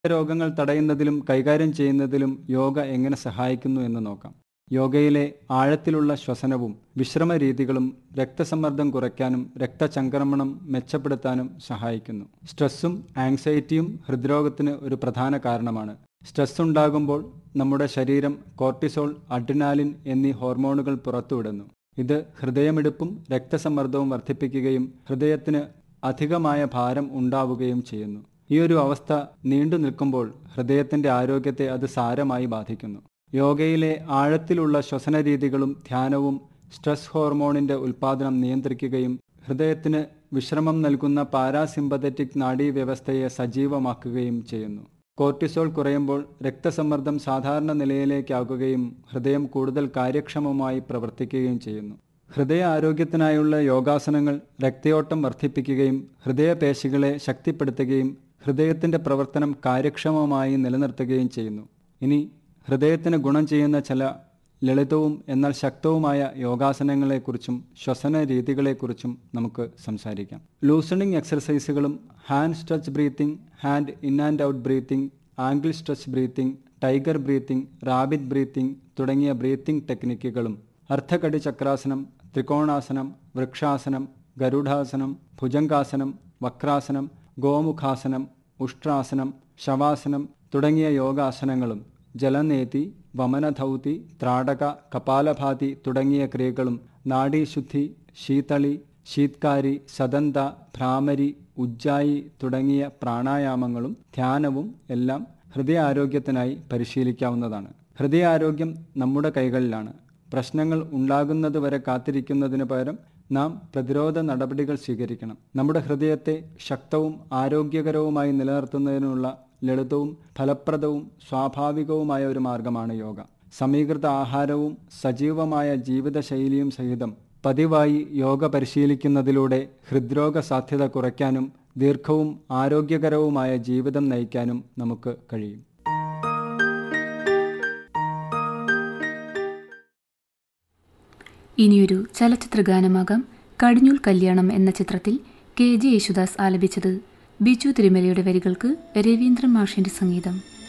രോഗങ്ങൾ തടയുന്നതിലും കൈകാര്യം ചെയ്യുന്നതിലും യോഗ എങ്ങനെ സഹായിക്കുന്നു എന്ന് നോക്കാം യോഗയിലെ ആഴത്തിലുള്ള ശ്വസനവും വിശ്രമ രീതികളും രക്തസമ്മർദ്ദം കുറയ്ക്കാനും രക്തചംക്രമണം മെച്ചപ്പെടുത്താനും സഹായിക്കുന്നു സ്ട്രെസ്സും ആങ്സൈറ്റിയും ഹൃദ്രോഗത്തിന് ഒരു പ്രധാന കാരണമാണ് സ്ട്രെസ് ഉണ്ടാകുമ്പോൾ നമ്മുടെ ശരീരം കോർട്ടിസോൾ അഡ്രിനാലിൻ എന്നീ ഹോർമോണുകൾ പുറത്തുവിടുന്നു ഇത് ഹൃദയമിടിപ്പും രക്തസമ്മർദ്ദവും വർദ്ധിപ്പിക്കുകയും ഹൃദയത്തിന് അധികമായ ഭാരം ഉണ്ടാവുകയും ചെയ്യുന്നു ഈ ഒരു അവസ്ഥ നീണ്ടു നിൽക്കുമ്പോൾ ഹൃദയത്തിന്റെ ആരോഗ്യത്തെ അത് സാരമായി ബാധിക്കുന്നു യോഗയിലെ ആഴത്തിലുള്ള ശ്വസന രീതികളും ധ്യാനവും സ്ട്രെസ് ഹോർമോണിന്റെ ഉൽപ്പാദനം നിയന്ത്രിക്കുകയും ഹൃദയത്തിന് വിശ്രമം നൽകുന്ന പാരാസിമ്പതറ്റിക് നാഡീവ്യവസ്ഥയെ സജീവമാക്കുകയും ചെയ്യുന്നു കോർട്ടിസോൾ കുറയുമ്പോൾ രക്തസമ്മർദ്ദം സാധാരണ നിലയിലേക്കാകുകയും ഹൃദയം കൂടുതൽ കാര്യക്ഷമമായി പ്രവർത്തിക്കുകയും ചെയ്യുന്നു ഹൃദയ ആരോഗ്യത്തിനായുള്ള യോഗാസനങ്ങൾ രക്തയോട്ടം വർദ്ധിപ്പിക്കുകയും ഹൃദയപേശികളെ ശക്തിപ്പെടുത്തുകയും ഹൃദയത്തിന്റെ പ്രവർത്തനം കാര്യക്ഷമമായി നിലനിർത്തുകയും ചെയ്യുന്നു ഇനി ഹൃദയത്തിന് ഗുണം ചെയ്യുന്ന ചില ലളിതവും എന്നാൽ ശക്തവുമായ യോഗാസനങ്ങളെക്കുറിച്ചും ശ്വസന രീതികളെക്കുറിച്ചും നമുക്ക് സംസാരിക്കാം ലൂസണിംഗ് എക്സർസൈസുകളും hand stretch breathing hand in and out breathing angle stretch breathing tiger breathing rabbit breathing തുടങ്ങിയ ബ്രീത്തിംഗ് ടെക്നിക്കുകളും അർദ്ധകടി ചക്രാസനം ത്രികോണാസനം വൃക്ഷാസനം ഗരുഡാസനം ഭുജംഗാസനം വക്രാസനം ഗോമുഖാസനം ഉഷ്ട്രാസനം ശവാസനം തുടങ്ങിയ യോഗാസനങ്ങളും ജലനേതി വമനധൗതി ത്രാടക കപാലഭാതി തുടങ്ങിയ ക്രിയകളും നാഡീശുദ്ധി ശീതളി ശീത്കാരി സദന്ത ഭ്രാമരി ഉജ്ജായി തുടങ്ങിയ പ്രാണായാമങ്ങളും ധ്യാനവും എല്ലാം ഹൃദയാരോഗ്യത്തിനായി പരിശീലിക്കാവുന്നതാണ് ഹൃദയാരോഗ്യം നമ്മുടെ കൈകളിലാണ് പ്രശ്നങ്ങൾ ഉണ്ടാകുന്നതുവരെ കാത്തിരിക്കുന്നതിന് പകരം നാം പ്രതിരോധ നടപടികൾ സ്വീകരിക്കണം നമ്മുടെ ഹൃദയത്തെ ശക്തവും ആരോഗ്യകരവുമായി നിലനിർത്തുന്നതിനുള്ള ലളിതവും ഫലപ്രദവും സ്വാഭാവികവുമായ ഒരു മാർഗമാണ് യോഗ സമീകൃത ആഹാരവും സജീവമായ ജീവിതശൈലിയും സഹിതം പതിവായി യോഗ പരിശീലിക്കുന്നതിലൂടെ ഹൃദ്രോഗ സാധ്യത കുറയ്ക്കാനും ദീർഘവും ആരോഗ്യകരവുമായ ജീവിതം നയിക്കാനും നമുക്ക് കഴിയും ഇനിയൊരു ചലച്ചിത്ര ഗാനമാകാം കടിഞ്ഞൂൽ കല്യാണം എന്ന ചിത്രത്തിൽ കെ ജെ യേശുദാസ് ആലപിച്ചത് ബിജു തിരുമലയുടെ വരികൾക്ക് രവീന്ദ്രൻ മാഷിന്റെ സംഗീതം